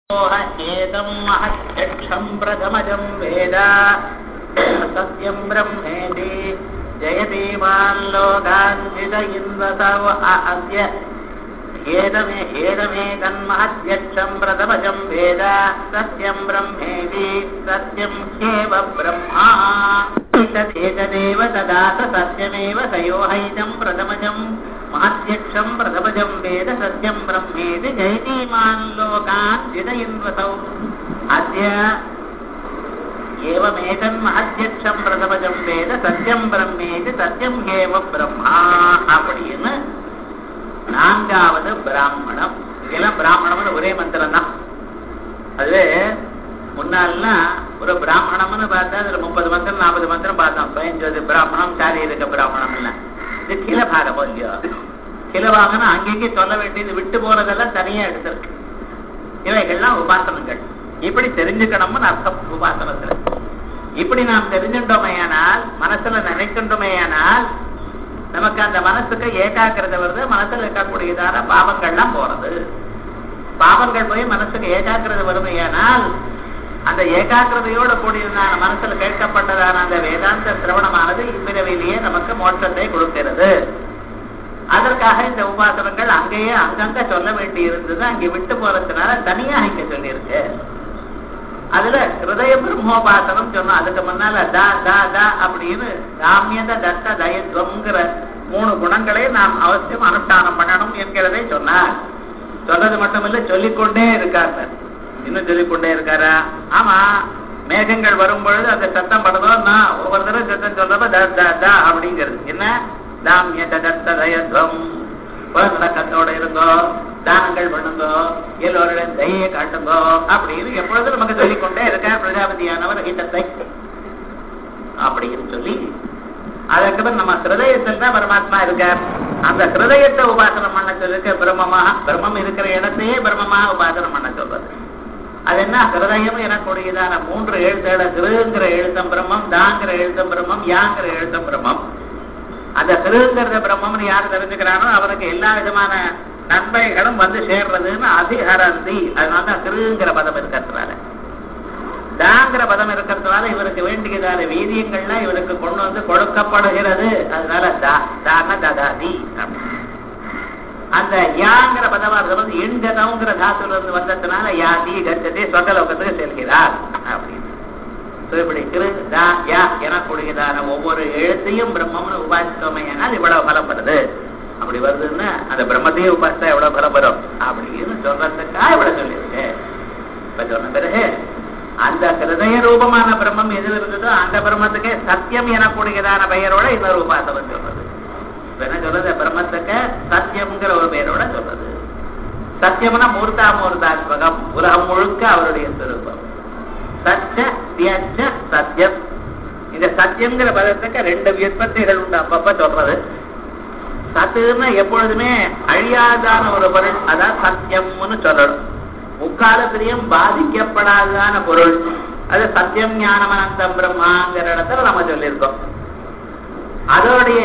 एतम् महत्यक्षम् प्रथमजम् वेद सत्यम् ब्रह्मेति जयति मान् लोकान् चिदयिन्वसव अद्य हेदमे हेदमेतन्महत्यक्षम् प्रथमजम् वेद सत्यम् ब्रह्मेति सत्यम् ह्येव ब्रह्मा तदेव तदा स सत्यमेव तयोहैदम् प्रथमजम् महत्यक्षम् प्रथमजम् वेद सत्यम् ब्रह्मेति जयतीमान् लोकान् चिदयन्वसौ अद्य एवमेतन्महत्यक्षम् பிரதமஜம் வேத சத்தியம் பிரம்மேது சத்தியம் ஏவ பிரம்மா அப்படின்னு நான்காவது பிராமணம் இதெல்லாம் பிராமணம்னு ஒரே மந்திரம் தான் அது முன்னால்லாம் ஒரு பிராமணம்னு பார்த்தா அதுல முப்பது மந்திரம் நாற்பது மந்திரம் பார்த்தோம் பயஞ்சது பிராமணம் சாரீரிக பிராமணம் எல்லாம் இது கிலபாகம் இல்லையோ கிலபாகம்னா அங்கேயே சொல்ல வேண்டியது விட்டு போறதெல்லாம் தனியா எடுத்திருக்கு இவைகள்லாம் உபாசனங்கள் இப்படி தெரிஞ்சுக்கணும்னு அர்த்தம் உபாசனத்துல இப்படி நாம் தெரிஞ்சுட்டோமையானால் மனசுல நினைக்கின்றோமையானால் நமக்கு அந்த மனசுக்கு ஏகாக்கிரதை வருது மனசுல இருக்கக்கூடியதான பாவங்கள்லாம் போறது பாவங்கள் போய் மனசுக்கு ஏகாக்கிரதை வருமையானால் அந்த ஏகாக்கிரதையோட கூடியதான மனசுல கேட்கப்பட்டதான அந்த வேதாந்த சிரவணமானது இப்பிறவிலேயே நமக்கு மோட்சத்தை கொடுக்கிறது அதற்காக இந்த உபாசனங்கள் அங்கேயே அங்கங்க சொல்ல வேண்டி இருந்தது அங்கே விட்டு போறதுனால தனியா இங்க சொல்லியிருக்கு அதுல ஹிருதய பிரம்மோபாசனம் சொன்னோம் அதுக்கு முன்னால தா தா தா அப்படின்னு காமியத தத்த தயத்வங்கிற மூணு குணங்களை நாம் அவசியம் அனுஷ்டானம் பண்ணணும் என்கிறதை சொன்னார் சொல்றது மட்டுமில்ல சொல்லிக்கொண்டே இருக்கார் இன்னும் சொல்லிக்கொண்டே இருக்காரா ஆமா மேகங்கள் வரும் பொழுது அந்த சத்தம் படுதோ நான் ஒவ்வொரு தடவை சத்தம் சொல்றப்ப த த த அப்படிங்கிறது என்ன தாமிய தத்த தயத்வம் கத்தோட இருந்தோ தானங்கள் பண்ணுங்கோ எல்லோருடைய தயையை காட்டுங்கோ அப்படின்னு எப்பொழுதும் நமக்கு சொல்லிக்கொண்டே இருக்க பிரஜாபதியானவர் ஹிதத்தை அப்படின்னு சொல்லி அதுக்கப்புறம் நம்ம ஹிருதயத்தில் தான் பரமாத்மா இருக்கார் அந்த ஹிருதயத்தை உபாசனம் பண்ண சொல்லிருக்க பிரம்மமா பிரம்மம் இருக்கிற இடத்தையே பிரம்மமா உபாசனம் பண்ண சொல்றது அது என்ன ஹிருதயம் எனக்கூடியதான மூன்று எழுத்தோட கிருங்கிற எழுத்தம் பிரம்மம் தாங்கிற எழுத்தம் பிரம்மம் யாங்கிற எழுத்தம் பிரம்மம் அந்த திருங்கிறத பிரம்மம்னு யார் தெரிஞ்சுக்கிறானோ அவனுக்கு எல்லா விதமான நன்மைகளும் வந்து சேர்றதுன்னு அதிகரந்தி அதனால திருங்கிற பதம் இருக்கிறதுனால தாங்கிற பதம் இருக்கிறதுனால இவருக்கு வேண்டியதான வீதியங்கள்லாம் இவருக்கு கொண்டு வந்து கொடுக்கப்படுகிறது அதனால தான ததாதி அந்த யாங்கிற பதவார்த்தம் வந்து எண்கதம்ங்கிற தாத்துல இருந்து வந்ததுனால யாதி கச்சதே சொர்க்கலோகத்துக்கு செல்கிறார் அப்படின்னு இப்படி திரு தா யா எனக்கூடியதான ஒவ்வொரு எழுத்தையும் பிரம்மம்னு உபாசித்தோமையானால் இவ்வளவு பலம் வருது அப்படி வருதுன்னா அந்த பிரம்மத்தையே உபாசித்தா எவ்வளவு பலம் வரும் அப்படின்னு சொல்றதுக்காக இவ்வளவு சொல்லியிருக்கு இப்ப சொன்ன பிறகு அந்த ஹிருதய ரூபமான பிரம்மம் எது இருந்ததோ அந்த பிரம்மத்துக்கே சத்தியம் எனக்கூடியதான பெயரோட இன்னொரு உபாசனம் சொல்றது என்ன சொல்றது பிரம்மத்துக்கு சத்தியம்ங்கிற ஒரு பெயரோட சொல்றது சத்தியம்னா மூர்த்தா மூர்த்தாத்மகம் உலகம் முழுக்க அவருடைய சுரூபம் சச்ச தியச்ச சத்தியம் இந்த சத்தியம்ங்கிற பதத்துக்கு ரெண்டு விற்பத்திகள் உண்டு அப்பப்ப சொல்றது சத்துன்னா எப்பொழுதுமே அழியாதான ஒரு பொருள் அதான் சத்தியம்னு சொல்லணும் முக்காலத்திலையும் பாதிக்கப்படாதான பொருள் அது சத்தியம் ஞானம் அனந்தம் பிரம்மாங்கிற இடத்துல நம்ம சொல்லியிருக்கோம் அதோடைய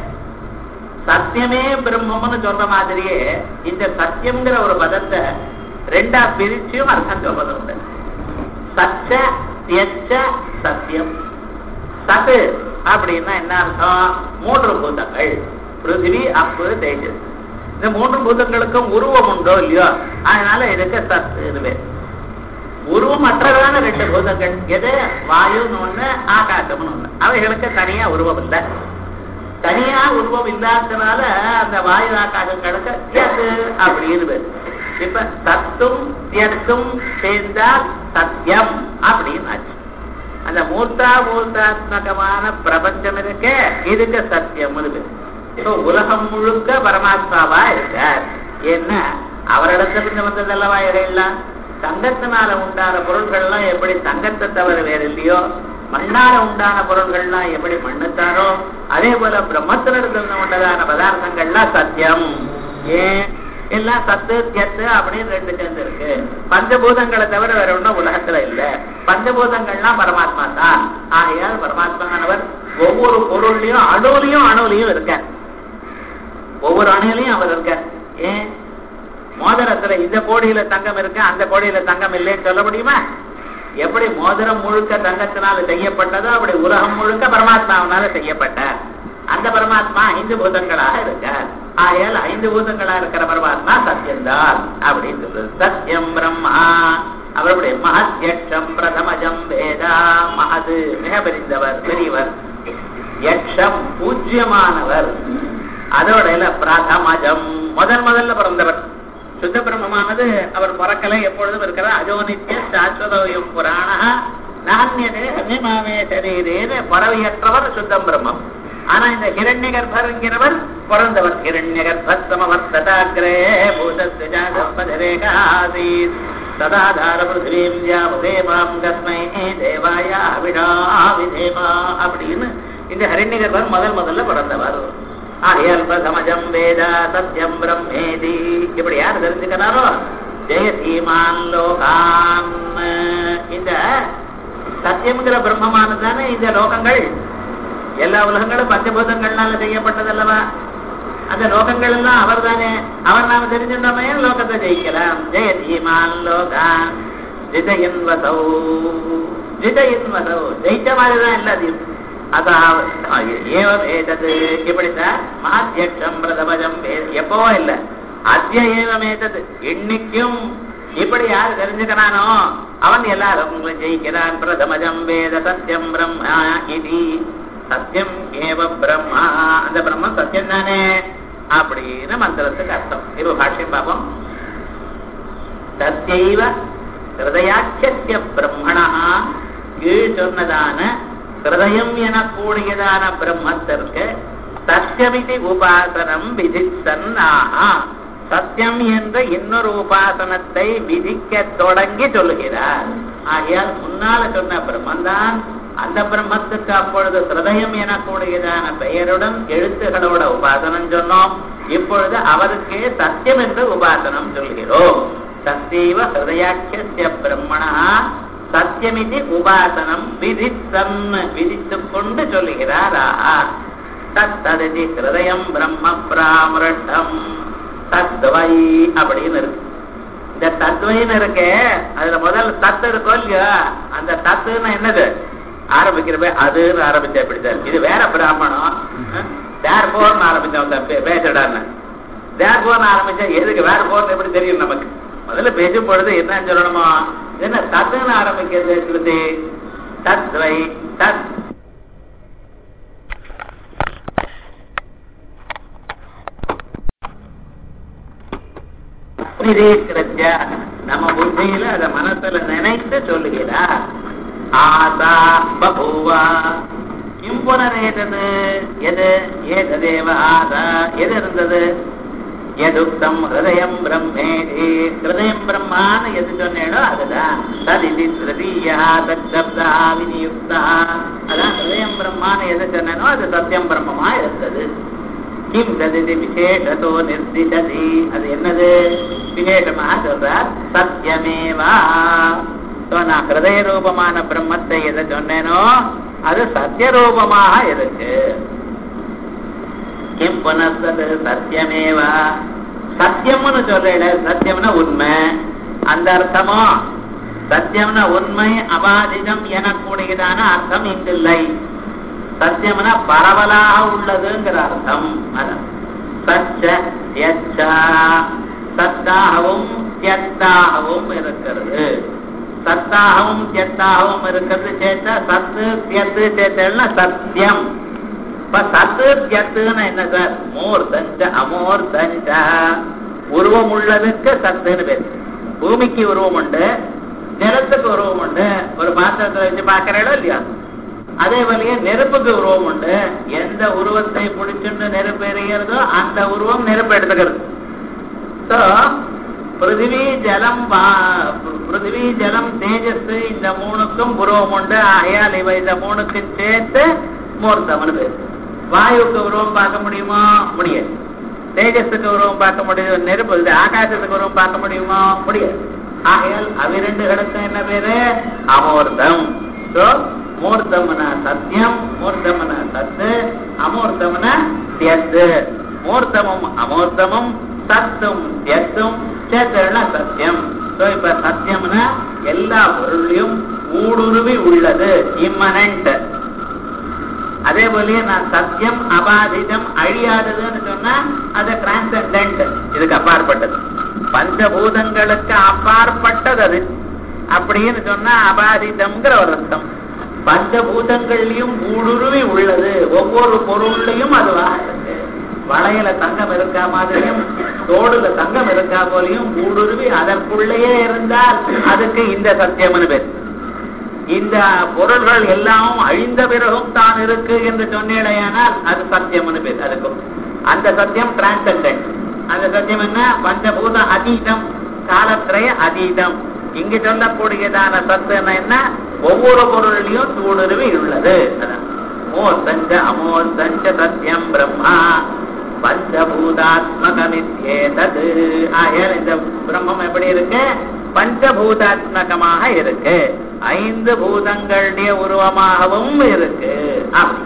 சத்தியமே பிரம்மம்னு சொல்ற மாதிரியே இந்த சத்தியம்ங்கிற ஒரு பதத்தை ரெண்டா பிரிச்சும் அர்த்தம் சொல்றது உண்டு சச்ச தியச்ச சத்தியம் சத்து அப்படின்னா என்ன அர்த்தம் மூன்று பூதங்கள் பிருத்திவி அப்பு தேஜஸ் இந்த மூன்று பூதங்களுக்கும் உருவம் உண்டோ இல்லையோ அதனால இதுக்கு சத்து உருவம் அற்றதான ரெண்டு பூதங்கள் எது வாயுன்னு ஒண்ணு ஆகாசம்னு ஒண்ணு அவைகளுக்கு தனியா உருவம் இல்லை தனியா உருவம் இல்லாததுனால அந்த வாயு ஆகாசங்களுக்கு எது அப்படின்னு இப்ப சத்தும் தியத்தும் சேர்ந்தால் சத்தியம் அப்படின்னு ஆச்சு அந்த மூர்த்தா மூர்த்தாத்மகமான பிரபஞ்சம் இருக்க இதுக்கு சத்தியம் இப்போ உலகம் முழுக்க பரமாத்மாவா இருக்கார் என்ன அவரிடத்திலிருந்து வந்ததல்லவா இவையெல்லாம் தங்கத்தினால உண்டான பொருள்கள்லாம் எப்படி தங்கத்தை தவிர வேற இல்லையோ மண்ணால உண்டான பொருள்கள்லாம் எப்படி மண்ணுத்தாரோ அதே போல பிரம்மத்திலிருந்து உண்டதான பதார்த்தங்கள்லாம் சத்தியம் ஏன் எல்லாம் சத்து தியத்து அப்படின்னு ரெண்டு சேர்ந்து இருக்கு பஞ்சபூதங்களை தவிர வேற ஒன்றும் உலகத்துல இல்ல பஞ்சபூதங்கள்லாம் பரமாத்மா தான் ஆகையால் பரமாத்மானவர் ஒவ்வொரு பொருள்லயும் அணுலையும் அணுலையும் இருக்க ஒவ்வொரு அணுலையும் அவர் இருக்க ஏன் மோதிரத்துல இந்த கோடியில தங்கம் இருக்கு அந்த கோடியில தங்கம் இல்லைன்னு சொல்ல முடியுமா எப்படி மோதிரம் முழுக்க தங்கத்தினால செய்யப்பட்டதோ அப்படி உலகம் முழுக்க பரமாத்மாவினால செய்யப்பட்ட அந்த பரமாத்மா ஐந்து பூதங்களாக இருக்கார் ஆகையால் ஐந்து பூதங்களா இருக்கிற பரமாத்மா சத்தியம்தான் அப்படின்னு சொல்றது சத்தியம் பிரம்மா அவருடைய மகத்யட்சம் பிரதமஜம் வேதா மகது மிக பெரிந்தவர் பெரியவர் யக்ஷம் பூஜ்யமானவர் அதோட இல்ல பிரதமஜம் முதல் முதல்ல பிறந்தவர் சுத்த பிரம்மமானது அவர் பிறக்கலை எப்பொழுதும் இருக்கிறார் அஜோனித்ய சாஸ்வதயம் புராண நானியதே ஹமிமாவே சரீரேன்னு பறவையற்றவர் சுத்தம் பிரம்மம் ஆனா இந்த ஹிரண்ய கர்ப்பருங்கிறவர் பிறந்தவர் ஹிரண்ய கர்ப்பமவர்த்ததாகிரே பூதஸ்வஜாதரேகாசீத் சதாதார பிருத்திவீம் ஜாபதேவாம் கஸ்மை தேவாய அவிடா விதேவா அப்படின்னு இந்த ஹிரண்ய கர்ப்பர் முதல் முதல்ல பிறந்தவர் ஆகையால் பிரதமஜம் வேத சத்யம் பிரம்மேதி இப்படி யார் தெரிஞ்சுக்கிறாரோ ஜெயசீமான் லோகான் இந்த சத்தியம்ங்கிற பிரம்மமானதானே இந்த லோகங்கள் எல்லா உலகங்களும் பஞ்சபூதங்கள்னால செய்யப்பட்டதல்லவா அந்த லோகங்கள் எல்லாம் அவர் தானே அவர் நாம தெரிஞ்சிருந்தோமே லோகத்தை ஜெயிக்கலாம் ஜெயதீமான் லோகான் ஜிதயன் வசௌ ஜிதயன் வசௌ ஜெயிச்ச மாதிரிதான் எல்லாத்தையும் அதான் ஏவம் ஏதது இப்படித்தான் மகாத்தியக்ஷம் பிரதமஜம் எப்பவோ இல்ல அத்திய ஏவம் ஏதது இன்னைக்கும் இப்படி யார் தெரிஞ்சுக்கிறானோ அவன் எல்லாரும் ஜெயிக்கிறான் பிரதமஜம் வேத சத்தியம் பிரம்மா இது சத்தியம் ஏவ பிரம்மா அந்த பிரம்மம் சத்தியம் தானே அப்படின்னு மந்திரத்துக்கு அர்த்தம் இது பாஷ்யம் பார்ப்போம் சத்தியைவ ஹிருதயாட்சிய பிரம்மணா கீழ் சொன்னதான ஹிருதயம் எனக்கூடியதான பிரம்மத்திற்கு சத்தியமிதி உபாசனம் விதித்தன்னாக சத்தியம் என்ற இன்னொரு உபாசனத்தை விதிக்க தொடங்கி சொல்லுகிறார் ஆகையால் முன்னால சொன்ன பிரம்மந்தான் அந்த பிரம்மத்துக்கு அப்பொழுது ஹிருதயம் எனக்கூடியதான பெயருடன் எழுத்துகளோட உபாசனம் சொன்னோம் இப்பொழுது அவருக்கே சத்தியம் என்று உபாசனம் சொல்கிறோம் சத்தியவ ஹிருதயாட்சிய பிரம்மணா சத்தியமிதி உபாசனம் விதித்தன் விதித்துக் கொண்டு சொல்லுகிறார் தத்ததி ஹிருதயம் பிரம்ம பிராமிருஷ்டம் தத்வை அப்படின்னு இருக்கு இந்த தத்வைன்னு இருக்கு அதுல முதல் தத்து இருக்கோ இல்லையா அந்த தத்துன்னு என்னது ஆரம்பிக்கிறப்ப அதுன்னு ஆரம்பிச்சா இப்படித்தான் இது வேற பிராமணம் தேர் போர்னு ஆரம்பிச்சோம் பேசடான்னு தேர் போர்னு ஆரம்பிச்சா எதுக்கு வேற போர்னு எப்படி தெரியும் நமக்கு முதல்ல பேசும் பொழுது என்னன்னு சொல்லணுமோ என்ன தத்துன்னு ஆரம்பிக்கிறது ஸ்ருதி தத்வை தத் நிரீக்கிரத்திய நம்ம புத்தியில அத மனசுல நினைத்து சொல்லுகிறார் ஆசா பபூவா கிம் புனரேதது எது ஏததேவ ஆசா எது இருந்தது எதுக்தம் ஹிருதயம் பிரம்மேதி ஹிருதயம் பிரம்மான்னு எது சொன்னேனோ அதுதான் ததிதி திருதீயா தப்தா விநியுக்தா அதான் ஹிருதயம் பிரம்மான்னு எது சொன்னேனோ அது சத்தியம் பிரம்மமா இருந்தது கிம் ததிதி விசேஷத்தோ நிர்திசதி அது என்னது விசேஷமாக சொல்றார் சத்தியமேவா நான் ஹிருதய ரூபமான பிரம்மத்தை எதை சொன்னேனோ அது சத்திய ரூபமாக இருக்கு கிம் புனர்த்தது சத்தியமேவா சத்தியம்னு சொல்றேன் சத்தியம்னா உண்மை அந்த அர்த்தமோ சத்தியம்னா உண்மை அபாதிதம் எனக்கூடியதான அர்த்தம் இங்கில்லை சத்தியம்னா பரவலாக உள்ளதுங்கிற அர்த்தம் அதான் சச்ச தியச்சா சத்தாகவும் தியத்தாகவும் இருக்கிறது சத்தாகவும் தியத்தாகவும் இருக்கிறது சேர்த்தா சத்து தியத்து சேர்த்தா சத்தியம் இப்ப சத்து தியத்துன்னு என்ன சார் மூர்த்தஞ்ச அமூர்த்தஞ்ச உருவம் உள்ளதுக்கு சத்துன்னு பேர் பூமிக்கு உருவம் உண்டு நிலத்துக்கு உருவம் உண்டு ஒரு பாத்திரத்தை வச்சு பாக்குறீங்களோ இல்லையா அதே வழியே நெருப்புக்கு உருவம் உண்டு எந்த உருவத்தை பிடிச்சுட்டு நெருப்பு எறிகிறதோ அந்த உருவம் நெருப்பு எடுத்துக்கிறது ஸோ பிருத்திவி ஜலம் பிருத்திவி ஜலம் தேஜஸ் இந்த மூணுக்கும் உருவம் உண்டு ஆகையால் இவ இந்த மூணுக்கும் சேர்த்து மூர்த்தம்னு பேர் வாயுக்கு உருவம் பார்க்க முடியுமா முடியாது தேஜஸுக்கு உருவம் பார்க்க முடியும் நெருப்பு இது ஆகாசத்துக்கு உருவம் பார்க்க முடியுமா முடியாது ஆகையால் அவ்விரண்டுகளுக்கும் என்ன பேரு அமூர்த்தம் ஸோ மூர்த்தம்னா சத்தியம் மூர்த்தம்னா சத்து அமூர்த்தம்னா தியத்து மூர்த்தமும் அமூர்த்தமும் சத்தும் தியத்தும் சேத்தன சத்தியம் So, இப்ப சத்தியம்னா எல்லா பொருளையும் ஊடுருவி உள்ளது இம்மனண்ட் அதே போலயே நான் சத்தியம் அபாதிதம் அழியாததுன்னு சொன்னா அது டிரான்சென்டென்ட் இதுக்கு அப்பாற்பட்டது பஞ்சபூதங்களுக்கு அப்பாற்பட்டது அது அப்படின்னு சொன்னா அபாதிதம்ங்கிற ஒரு அர்த்தம் பஞ்சபூதங்கள்லயும் ஊடுருவி உள்ளது ஒவ்வொரு பொருள்லையும் அது இருக்கு வளையல தங்கம் இருக்கா மாதிரியும் தோடுல தங்கம் இருக்கா போலையும் ஊடுருவி அதற்குள்ளேயே இருந்தால் அதுக்கு இந்த சத்தியம்னு பேர் இந்த பொருள்கள் எல்லாம் அழிந்த பிறகும் தான் இருக்கு என்று சொன்னேடையானால் அது சத்தியம்னு பேர் அதுக்கும் அந்த சத்தியம் டிரான்சென்டென்ட் அந்த சத்தியம் என்ன பஞ்சபூத அதீதம் காலத்திரைய அதீதம் இங்கு சொல்லக்கூடியதான சத்துனா என்ன ஒவ்வொரு பொருளிலையும் தூடுருவி உள்ளது அதான் மூர்த்தஞ்ச அமூர்த்தஞ்ச சத்தியம் பிரம்மா பஞ்சபூதாத்மகமித்யேதது ஆகையால் இந்த பிரம்மம் எப்படி இருக்கு பஞ்சபூதாத்மகமாக இருக்கு ஐந்து பூதங்களுடைய உருவமாகவும் இருக்கு அப்படி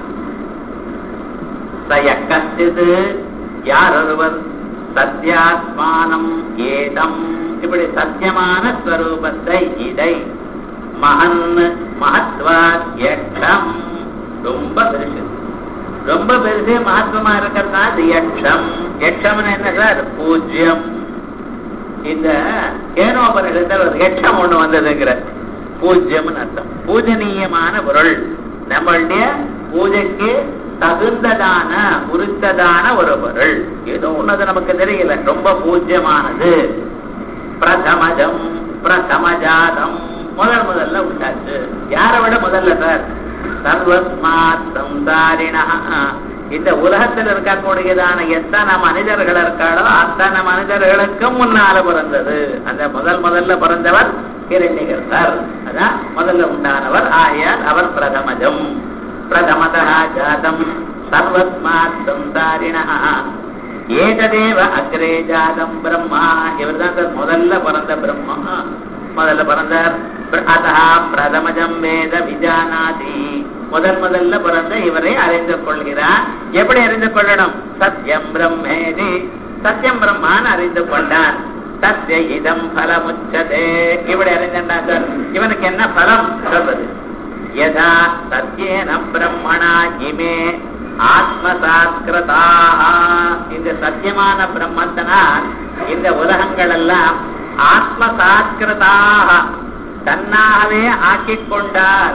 சயக்கச்சிது யார் ஒருவர் சத்யாத்மானம் ஏதம் இப்படி சத்தியமான ஸ்வரூபத்தை இதை மகன் மகத்வாத் யக்ஷம் ரொம்ப பெருசு ரொம்ப பெருசு மகத்துவமா இருக்கிறதா அது யக்ஷம் யக்ஷம்னு என்ன சார் பூஜ்யம் இந்த கேனோபனிடத்தில் ஒரு யக்ஷம் ஒண்ணு வந்ததுங்கிற பூஜ்யம்னு அர்த்தம் பூஜனீயமான பொருள் நம்மளுடைய பூஜைக்கு தகுந்ததான உரித்ததான ஒரு பொருள் ஏதோ ஒண்ணது நமக்கு தெரியல ரொம்ப பூஜ்யமானது பிரதமஜம் பிரதமஜாதம் முதல் முதல்ல உண்டாச்சு யாரை விட முதல்ல சார் சர்வஸ்மாத் சம்சாரிணா இந்த உலகத்தில் இருக்கக்கூடியதான எத்தனை மனிதர்கள் இருக்காளோ அத்தனை மனிதர்களுக்கும் முன்னால பிறந்தது அந்த முதல் முதல்ல பிறந்தவர் கிரண்யகர்த்தர் அதான் முதல்ல உண்டானவர் ஆயால் அவர் பிரதமஜம் பிரதமதா ஜாதம் சர்வஸ்மாத் சம்சாரிணா ஏகதேவ அக்ரே ஜாதம் பிரம்மா இவர் தான் சார் முதல்ல பிறந்த பிரம்மா முதல்ல பிறந்தார் அதா பிரதமஜம் வேத விஜானாதி முதல் முதல்ல பிறந்த இவரை அறிந்து கொள்கிறார் எப்படி அறிந்து கொள்ளணும் சத்தியம் பிரம்மேதி சத்தியம் பிரம்மான் அறிந்து கொண்டான் சத்திய இதம் பலமுச்சதே இப்படி அறிஞ்சான் சார் இவனுக்கு என்ன பலம் சொல்றது யதா சத்தியேன பிரம்மணா இமே ஆத்மசாஸ்கிருதாக இந்த சத்தியமான பிரம்மத்தினால் இந்த உலகங்கள் எல்லாம் ஆத்மசாஸ்கிருதாக தன்னாகவே ஆக்கிக் கொண்டார்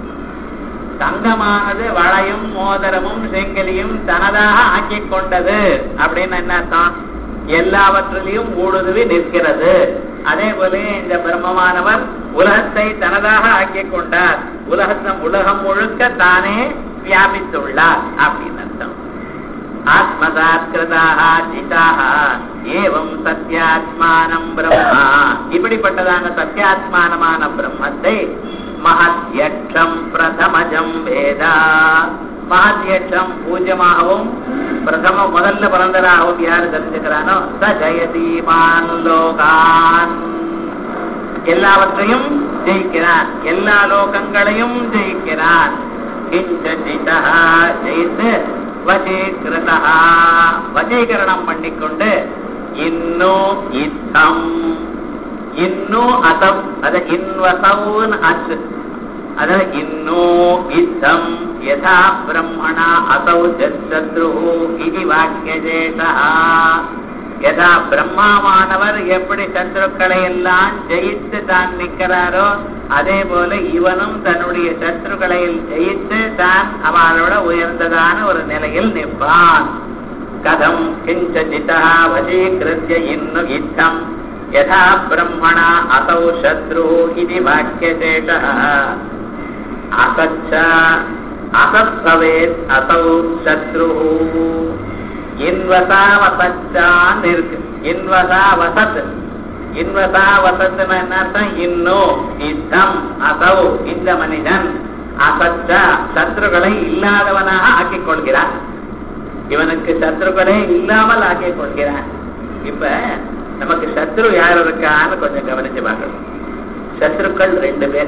தங்கமானது வளையும் மோதிரமும் செங்கலியும் தனதாக ஆக்கிக் கொண்டது அப்படின்னு என்ன அர்த்தம் எல்லாவற்றிலையும் ஊடுருவி நிற்கிறது அதே போல இந்த பிரம்மமானவர் உலகத்தை தனதாக ஆக்கிக் கொண்டார் உலகத்தம் உலகம் முழுக்க தானே வியாபித்துள்ளார் அப்படின்னு அர்த்தம் ஆத்மசாத்கிருதாக ஜிதாக ஏவம் சத்யாத்மானம் பிரம்மா இப்படிப்பட்டதான சத்யாத்மானமான பிரம்மத்தை மகத்யக்ஷம் பிரதமஜம் வேதா மகத்யக்ஷம் பூஜ்யமாகவும் பிரதம முதல்ல பிறந்ததாகவும் யாரு தெரிஞ்சுக்கிறானோ ச ஜெயதீமான் லோகான் எல்லாவற்றையும் ஜெயிக்கிறான் எல்லா லோகங்களையும் ஜெயிக்கிறான் கிஞ்சசிதா ஜெயித்து வசீகிருதா வசீகரணம் பண்ணிக்கொண்டு இன்னும் இத்தம் இன்னும் அதம் அத இன்வசவுன் அச்சு அத இன்னும் இத்தம் யதா பிரம்மணா அசௌ சத்ரு இது வாக்கியதேசா யதா பிரம்மாவானவர் எப்படி சத்ருக்களை எல்லாம் ஜெயித்து தான் நிற்கிறாரோ அதே போல இவனும் தன்னுடைய சத்ருக்களை ஜெயித்து தான் அவளோட உயர்ந்ததான ஒரு நிலையில் நிற்பான் கதம் கிஞ்சசிதா வசீகிருத்திய இன்னு இத்தம் யதா பிரம்மணா அசௌ சத்ரு இது வாக்கியசேஷ அசச்ச அசத் பவேத் அசௌ சத்ரு இன்வசா வசச்சான் இருக்கு இன்வசா வசத் இன்வசா வசத்துன்னு என்ன அர்த்தம் இன்னும் இத்தம் அசௌ இந்த மனிதன் அசச்ச சத்ருகளை இல்லாதவனாக ஆக்கிக் கொள்கிறான் இவனுக்கு சத்ருக்களே இல்லாமல் ஆக்கிக் கொள்கிறான் இப்ப நமக்கு சத்ரு யார் இருக்கான்னு கொஞ்சம் கவனிச்சு பார்க்கணும் சத்ருக்கள் ரெண்டு பேர்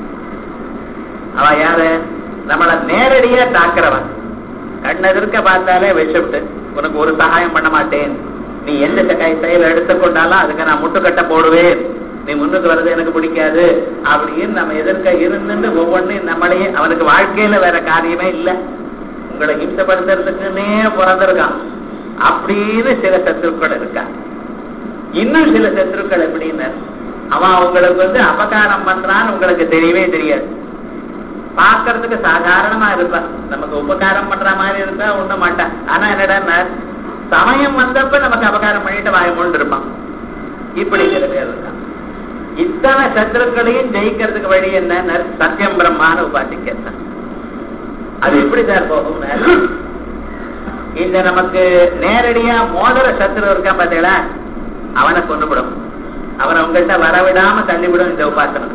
அவ யாரு நம்மள நேரடியா தாக்குறவன் கண்ணெதிர்க்க பார்த்தாலே விஷப்பட்டு உனக்கு ஒரு சகாயம் பண்ண மாட்டேன் நீ எந்த கை செயல் எடுத்துக்கொண்டாலும் அதுக்கு நான் முட்டுக்கட்டை போடுவேன் நீ முன்னுக்கு வர்றது எனக்கு பிடிக்காது அப்படின்னு நம்ம எதிர்க்க இருந்துட்டு ஒவ்வொன்றையும் நம்மளையே அவனுக்கு வாழ்க்கையில வேற காரியமே இல்லை உங்களை ஹிம்சப்படுத்துறதுக்குன்னே பிறந்திருக்கான் அப்படின்னு சில சத்துருக்கள் இருக்கா இன்னும் சில சத்துருக்கள் எப்படின்னு அவன் உங்களுக்கு வந்து அபகாரம் பண்றான்னு உங்களுக்கு தெரியவே தெரியாது பார்க்கறதுக்கு சாதாரணமா இருப்பான் நமக்கு உபகாரம் பண்ற மாதிரி இருந்தா ஒண்ணும் மாட்டான் ஆனா என்னடா சமயம் வந்தப்ப நமக்கு அபகாரம் பண்ணிட்டு வாயமோண்டு இருப்பான் இப்படி சில பேர் இருக்கான் இத்தனை சத்துருக்களையும் ஜெயிக்கிறதுக்கு வழி என்ன சத்தியம் பிரம்மான உபாசிக்கிறேன் அது எப்படி சார் போகும் இந்த நமக்கு நேரடியா மோதிர சத்துரு இருக்கான் பாத்தீங்களா அவனை கொண்டுவிடும் அவனை உங்கள்கிட்ட வரவிடாம தள்ளிவிடும் இந்த உபாசனம்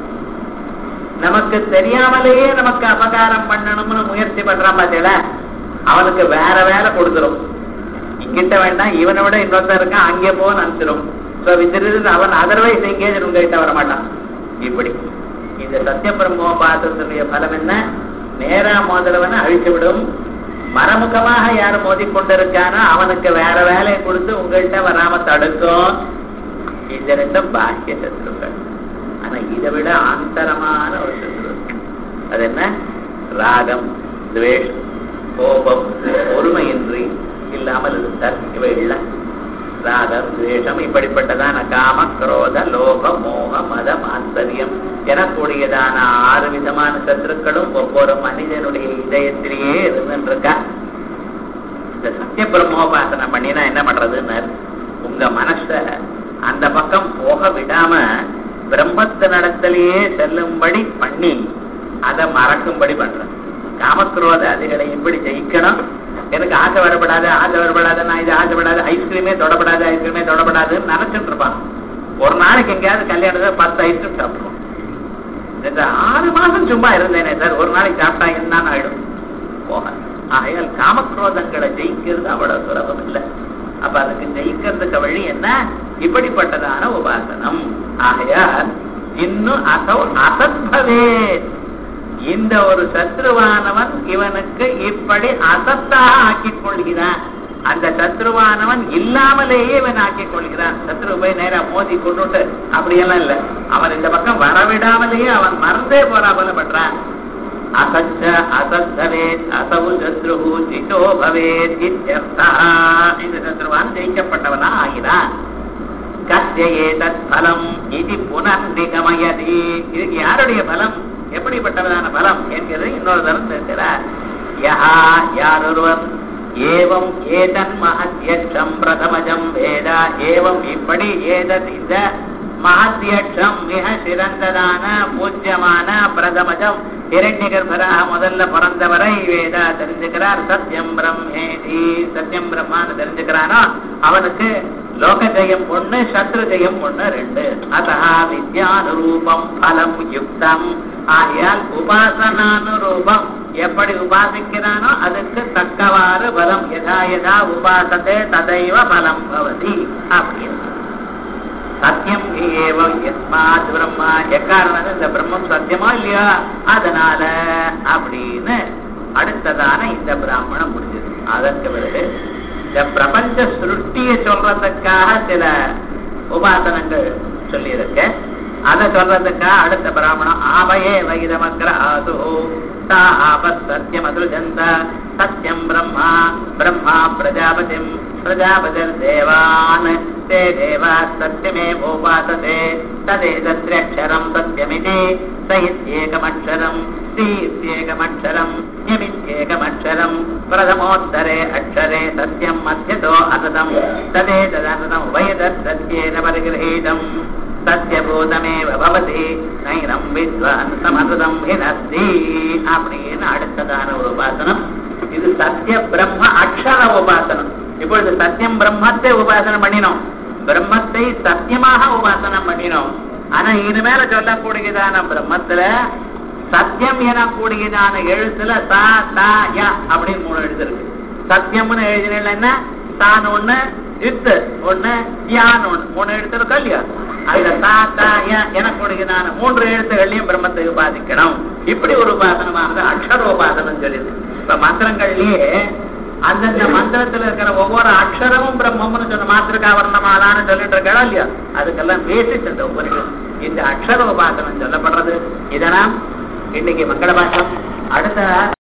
நமக்கு தெரியாமலேயே நமக்கு அபகாரம் பண்ணணும்னு முயற்சி பண்றான் பாத்தீங்களா அவனுக்கு வேற வேலை கொடுத்துரும் இங்கிட்ட வேண்டாம் இவனை விட இன்னொருத்தன் இருக்கான் அங்கே போக நினைச்சிடும் சோ வித்திருந்து அவன் அதர்வைஸ் எங்கேஜ் உங்ககிட்ட வரமாட்டான் இப்படி இந்த சத்திய பிரம்மோபாசத்துடைய பலம் என்ன நேரா மோதலவனை அழிச்சு விடும் மரமுகமாக யார் மோதி கொண்டிருக்கானோ அவனுக்கு வேற வேலையை கொடுத்து உங்கள்கிட்ட வராம தடுக்கும் இந்த ரெண்டும் பாக்கிய சத்ருக்கள் ஆனா இதை விட ஆந்தரமான ஒரு சத்ரு அது என்ன ராகம் துவேஷம் கோபம் பொறுமையின்றி இல்லாமல் இருந்தார் இவைகள்ல ராகம் துவேஷம் இப்படிப்பட்டதான காம குரோத லோக மோக மத ஆச்சரியம் எனக்கூடியதான ஆறு விதமான சத்துருக்களும் ஒவ்வொரு மனிதனுடைய இதயத்திலேயே இருந்துருக்கா இந்த சத்திய பிரம்மோபாசனை பண்ணினா என்ன பண்றதுன்னு உங்க மனச அந்த பக்கம் போக விடாம பிரம்மத்து நடத்திலேயே செல்லும்படி பண்ணி அதை மறக்கும்படி பண்ற காமக்ரோத அதிகளை எப்படி ஜெயிக்கணும் எனக்கு ஆசை வரப்படாது ஆசை வரப்படாது நான் இது ஆசைப்படாது ஐஸ்கிரீமே தொடப்படாது ஐஸ்கிரீமே தொடப்படாதுன்னு நினைச்சிட்டு இருப்பான் ஒரு நாளைக்கு எங்கேயாவது கல்யாணத்துல பத்து ஐஸ்கிரீம் சாப்பிடுவோம் இந்த ஆறு மாசம் சும்மா இருந்தேனே சார் ஒரு நாளைக்கு சாப்பிட்டா என்னன்னு ஆயிடும் போக ஆகையால் காமக்ரோதங்களை ஜெயிக்கிறது அவ்வளவு சுலபம் இல்லை அப்ப அதுக்கு ஜெயிக்கிறதுக்கு வழி என்ன இப்படிப்பட்டதான உபாசனம் ஆகையால் இன்னும் அசௌ அசத்பவே இந்த ஒரு சத்ருவானவன் இவனுக்கு இப்படி அசத்தாக ஆக்கிக் கொள்கிறான் அந்த சத்ருவானவன் இல்லாமலேயே இவன் ஆக்கிக் கொள்கிறான் சத்ரு போய் நேரா மோதி கொண்டுட்டு அப்படியெல்லாம் இல்ல அவன் இந்த பக்கம் வரவிடாமலேயே அவன் மறந்தே போறா போல பண்றான் அசச்ச அசத்தவேத் அசவு சத்ரு சிட்டோ பவேத் இத்யர்த்தா இந்த சத்ருவான் ஜெயிக்கப்பட்டவனா ஆகிறான் கத்தியே தத் பலம் இது புனர்நிகமயதி இதுக்கு யாருடைய பலம் எப்படிப்பட்டவதான பலம் என்கிறது இன்னொரு தரம் தெரிகிறார் யஹா யாரொருவர் ஏவம் ஏதன் மகத்யட்சம் பிரதமஜம் வேத ஏவம் இப்படி ஏதத் இந்த மகத்யட்சம் மிக சிறந்ததான பூஜ்யமான பிரதமஜம் இரண்ய கர்ப்பராக முதல்ல பிறந்தவரை வேதா தெரிஞ்சுக்கிறார் சத்தியம் பிரம்மேதி சத்தியம் பிரம்மான்னு தெரிஞ்சுக்கிறானோ அவனுக்கு லோக ஜெயம் ஒண்ணு சத்ரு ஜெயம் ஒண்ணு ரெண்டு அத்தா வித்யானுரூபம் பலம் யுக்தம் ஆகையால் உபாசனானுரூபம் எப்படி உபாசிக்கிறானோ அதுக்கு தக்கவாறு பலம் யதா யதா உபாசத்தே ததைவ பலம் பவதி அப்படின்னு சத்தியம் ஏவம் எஸ்மாத் பிரம்மா எக்காரணம் இந்த பிரம்மம் சத்தியமா இல்லையா அதனால அப்படின்னு அடுத்ததான இந்த பிராமணம் முடிஞ்சது அதற்கு பிறகு இந்த பிரபஞ்ச சிருஷ்டியை சொல்றதுக்காக சில உபாசனங்கள் சொல்லியிருக்க அதை சொல்றதுக்காக அடுத்த பிராமணம் ஆபயே வைதமக்ர ஆது ஆபத் சத்தியம் அதுஜந்த சத்தியம் பிரம்மா பிரம்மா பிரஜாபதிம் பிரஜாபதிர் தேவான் ते देवा सत्यमेवोपासते तदेतत्र्यक्षरम् सत्यमिति स इत्येकमक्षरम् ति इत्येकमक्षरम् यमित्येकमक्षरम् प्रथमोत्तरे अक्षरे सत्यम् मध्यतो अततम् तदेतदनतम् उभयतत्सत्येन परिगृहीतम् சத்தியபூதமேவ பவதி நைனம் வித்வான் சமதம் ஹினஸ்தி அப்படின்னு அடுத்ததான ஒரு உபாசனம் இது சத்திய பிரம்ம அக்ஷர உபாசனம் இப்பொழுது சத்தியம் பிரம்மத்தை உபாசனம் பண்ணினோம் பிரம்மத்தை சத்தியமாக உபாசனம் பண்ணினோம் ஆனா இனிமேல சொல்லக்கூடியதான பிரம்மத்துல சத்தியம் எனக்கூடியதான எழுத்துல சா தா யா அப்படின்னு மூணு எழுத்து இருக்கு சத்தியம்னு எழுதினா என்ன தான் ஒண்ணு இத்து ஒண்ணு யான் ஒண்ணு மூணு எழுத்து இருக்கா இல்லையா அதுல தா தா ய எனக்கூடியதான மூன்று எழுத்துகள்லயும் பிரம்மத்தை உபாதிக்கணும் இப்படி ஒரு உபாசனமானது அக்ஷர உபாசனம் சொல்லியிருக்கு இப்ப மந்திரங்கள்லயே அந்தந்த மந்திரத்துல இருக்கிற ஒவ்வொரு அக்ஷரமும் பிரம்மம்னு சொன்ன மாத்திருக்கா வர்ணமாலான்னு சொல்லிட்டு இருக்கா இல்லையா அதுக்கெல்லாம் பேசிட்டு இந்த உபனிஷம் இந்த அக்ஷர உபாசனம் சொல்லப்படுறது இதனால் இன்னைக்கு மங்கள பாஷம் அடுத்த